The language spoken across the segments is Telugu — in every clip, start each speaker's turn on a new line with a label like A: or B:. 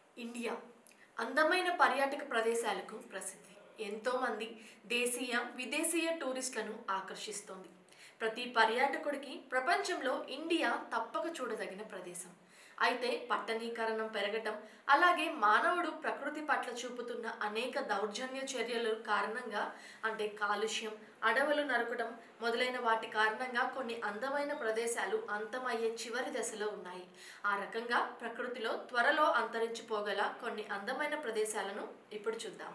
A: ఇండియా అందమైన పర్యాటక ప్రదేశాలకు ప్రసిద్ధి ఎంతోమంది దేశీయ విదేశీయ టూరిస్టులను ఆకర్షిస్తోంది ప్రతి పర్యాటకుడికి ప్రపంచంలో ఇండియా తప్పక చూడదగిన ప్రదేశం అయితే పట్టణీకరణం పెరగటం అలాగే మానవుడు ప్రకృతి పట్ల చూపుతున్న అనేక దౌర్జన్య చర్యల కారణంగా అంటే కాలుష్యం అడవులు నరకడం మొదలైన వాటి కారణంగా కొన్ని అందమైన ప్రదేశాలు అంతమయ్యే చివరి దశలో ఉన్నాయి ఆ రకంగా ప్రకృతిలో త్వరలో అంతరించిపోగల కొన్ని అందమైన ప్రదేశాలను ఇప్పుడు చూద్దాం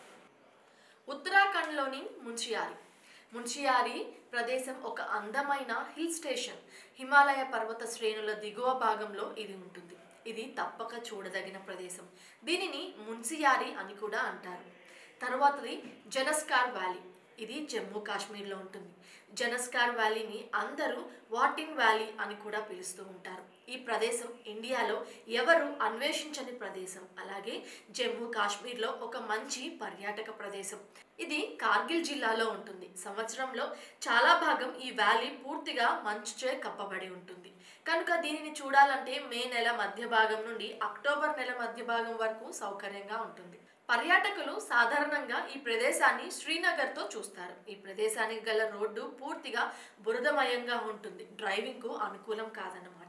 A: ఉత్తరాఖండ్లోని మున్షియారి మున్షియారి ప్రదేశం ఒక అందమైన హిల్ స్టేషన్ హిమాలయ పర్వత శ్రేణుల దిగువ భాగంలో ఇది ఉంటుంది ఇది తప్పక చూడదగిన ప్రదేశం దీనిని మున్సియారి అని కూడా అంటారు తర్వాతది జనస్కార్ వ్యాలీ ఇది జమ్మూ కాశ్మీర్లో ఉంటుంది జనస్కార్ వ్యాలీని అందరూ వాటిన్ వ్యాలీ అని కూడా పిలుస్తూ ఉంటారు ఈ ప్రదేశం ఇండియాలో ఎవరు అన్వేషించని ప్రదేశం అలాగే జమ్మూ కాశ్మీర్లో ఒక మంచి పర్యాటక ప్రదేశం ఇది కార్గిల్ జిల్లాలో ఉంటుంది సంవత్సరంలో చాలా భాగం ఈ వ్యాలీ పూర్తిగా మంచుచే కప్పబడి ఉంటుంది కనుక దీనిని చూడాలంటే మే నెల మధ్య భాగం నుండి అక్టోబర్ నెల మధ్య భాగం వరకు సౌకర్యంగా ఉంటుంది పర్యాటకులు సాధారణంగా ఈ ప్రదేశాన్ని శ్రీనగర్తో చూస్తారు ఈ ప్రదేశానికి గల రోడ్డు పూర్తిగా బురదమయంగా ఉంటుంది డ్రైవింగ్కు అనుకూలం కాదన్నమాట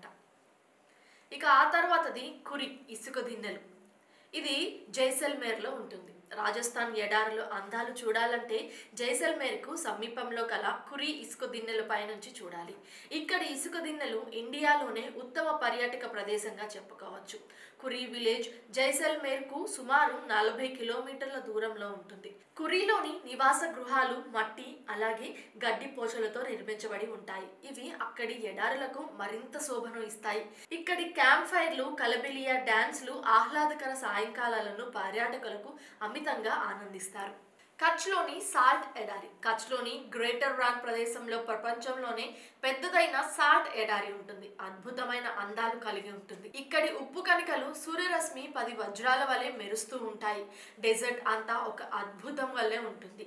A: ఇక ఆ తర్వాతది కురి ఇసుక దిన్నెలు ఇది జైసల్మేర్లో ఉంటుంది రాజస్థాన్ ఎడారులు అందాలు చూడాలంటే జైసల్మేర్కు సమీపంలో గల కురి ఇసుక దిన్నెల పైనుంచి చూడాలి ఇక్కడి ఇసుక దిన్నెలు ఇండియాలోనే ఉత్తమ పర్యాటక ప్రదేశంగా చెప్పుకోవచ్చు కురి విలేజ్ జైసల్మేర్కు సుమారు నలభై కిలోమీటర్ల దూరంలో ఉంటుంది కురీలోని నివాస గృహాలు మట్టి అలాగే గడ్డి పోచలతో నిర్మించబడి ఉంటాయి ఇవి అక్కడి ఎడారులకు మరింత శోభను ఇస్తాయి ఇక్కడి క్యాంప్ ఫైర్లు కలబిలియా డాన్స్లు ఆహ్లాదకర సాయంకాలాలను పర్యాటకులకు అమితంగా ఆనందిస్తారు కచ్లోని సాల్ట్ ఎడారి కచ్లోని గ్రేటర్ రాన్ ప్రదేశంలో ప్రపంచంలోనే పెద్దదైన సాల్ట్ ఎడారి ఉంటుంది అద్భుతమైన అందాలు కలిగి ఉంటుంది ఇక్కడి ఉప్పు కణికలు సూర్యరశ్మి పది వజ్రాల వలె మెరుస్తూ ఉంటాయి డెజర్ట్ అంతా ఒక అద్భుతం వల్లే ఉంటుంది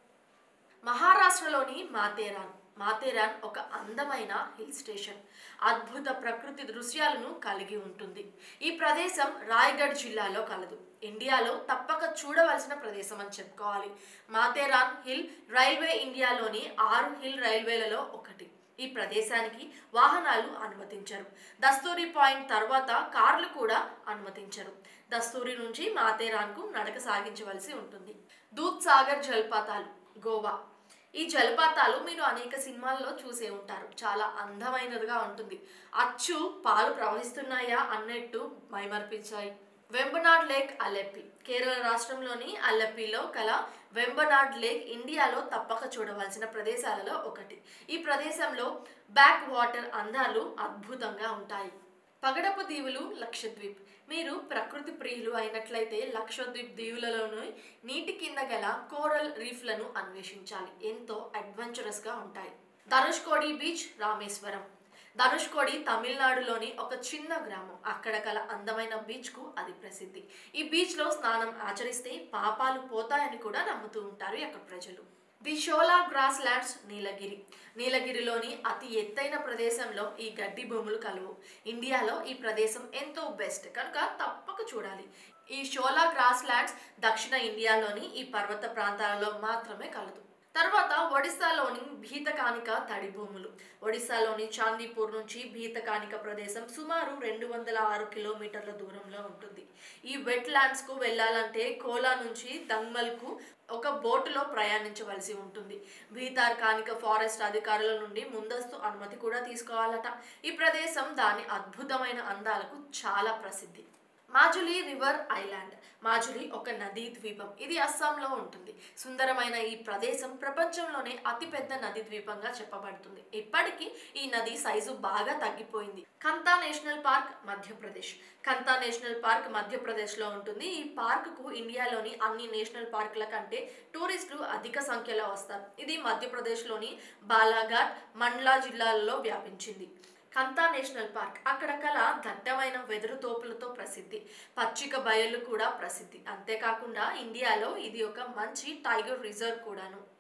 A: మహారాష్ట్రలోని మాతేరాన్ మాతేరాన్ ఒక అందమైన హిల్ స్టేషన్ అద్భుత ప్రకృతి దృశ్యాలను కలిగి ఉంటుంది ఈ ప్రదేశం రాయ్గఢ్ జిల్లాలో కలదు ఇండియాలో తప్పక చూడవలసిన ప్రదేశం అని చెప్పుకోవాలి మాతేరాన్ హిల్ రైల్వే ఇండియాలోని ఆరు హిల్ రైల్వేలలో ఒకటి ఈ ప్రదేశానికి వాహనాలు అనుమతించరు దస్తూరి పాయింట్ తర్వాత కార్లు కూడా అనుమతించరు దస్తూరి నుంచి మాతేరాన్కు నడక సాగించవలసి ఉంటుంది దూద్ సాగర్ జలపాతాలు గోవా ఈ జలపాతాలు మీరు అనేక సినిమాల్లో చూసే ఉంటారు చాలా అందమైనదిగా ఉంటుంది అచ్చు పాలు ప్రవహిస్తున్నాయా అన్నట్టు మైమర్పించాయి వెంబనాడ్ లేక్ అల్లెప్పి కేరళ రాష్ట్రంలోని అల్లెప్పిలో కల వెంబనాడ్ లేక్ ఇండియాలో తప్పక చూడవలసిన ప్రదేశాలలో ఒకటి ఈ ప్రదేశంలో బ్యాక్ వాటర్ అందాలు అద్భుతంగా ఉంటాయి పగడపు దీవులు లక్షద్వీప్ మీరు ప్రకృతి ప్రియులు అయినట్లయితే లక్షద్వీప్ దీవులలోని నీటి కింద గల కోరల్ రీఫ్లను అన్వేషించాలి ఎంతో అడ్వెంచరస్గా ఉంటాయి ధనుష్కోడి బీచ్ రామేశ్వరం ధనుష్కోడి తమిళనాడులోని ఒక చిన్న గ్రామం అక్కడ గల అందమైన బీచ్కు అది ప్రసిద్ధి ఈ బీచ్లో స్నానం ఆచరిస్తే పాపాలు పోతాయని కూడా నమ్ముతూ ఉంటారు అక్కడ ప్రజలు the shola grasslands Nilgiri నీలగిరిలోని అతి ఎత్తైన ప్రదేశంలో ఈ గడ్డి భూములు కలవు ఇండియాలో ఈ ప్రదేశం ఎంతో బెస్ట్ కనుక తప్పక చూడాలి ఈ షోలా గ్రాస్ ల్యాండ్స్ దక్షిణ ఇండియాలోని ఈ పర్వత ప్రాంతాలలో మాత్రమే కలదు తర్వాత ఒడిశాలోని భీతకానిక తడి భూములు ఒడిశాలోని చాందీపూర్ నుంచి భీతకానిక ప్రదేశం సుమారు రెండు వందల ఆరు కిలోమీటర్ల దూరంలో ఉంటుంది ఈ వెట్ ల్యాండ్స్కు వెళ్ళాలంటే కోలా నుంచి దంగల్కు ఒక బోటులో ప్రయాణించవలసి ఉంటుంది భీతార్ కానిక ఫారెస్ట్ అధికారుల నుండి ముందస్తు అనుమతి కూడా తీసుకోవాలట ఈ ప్రదేశం దాని అద్భుతమైన అందాలకు చాలా ప్రసిద్ధి మాజులి రివర్ ఐలాండ్ మాజులి ఒక నదీ ద్వీపం ఇది అస్సాంలో ఉంటుంది సుందరమైన ఈ ప్రదేశం ప్రపంచంలోనే అతిపెద్ద నదీ ద్వీపంగా చెప్పబడుతుంది ఇప్పటికీ ఈ నది సైజు బాగా తగ్గిపోయింది కంతా నేషనల్ పార్క్ మధ్యప్రదేశ్ కంతా నేషనల్ పార్క్ మధ్యప్రదేశ్లో ఉంటుంది ఈ పార్కుకు ఇండియాలోని అన్ని నేషనల్ పార్కుల కంటే టూరిస్టులు అధిక సంఖ్యలో వస్తారు ఇది మధ్యప్రదేశ్లోని బాలాఘాట్ మండ్లా జిల్లాలలో వ్యాపించింది కంతా నేషనల్ పార్క్ అక్కడ కల దట్టమైన వెదురు తోపులతో ప్రసిద్ధి పచ్చిక బయళ్ళు కూడా ప్రసిద్ధి అంతేకాకుండా ఇండియాలో ఇది ఒక మంచి టైగర్ రిజర్వ్ కూడాను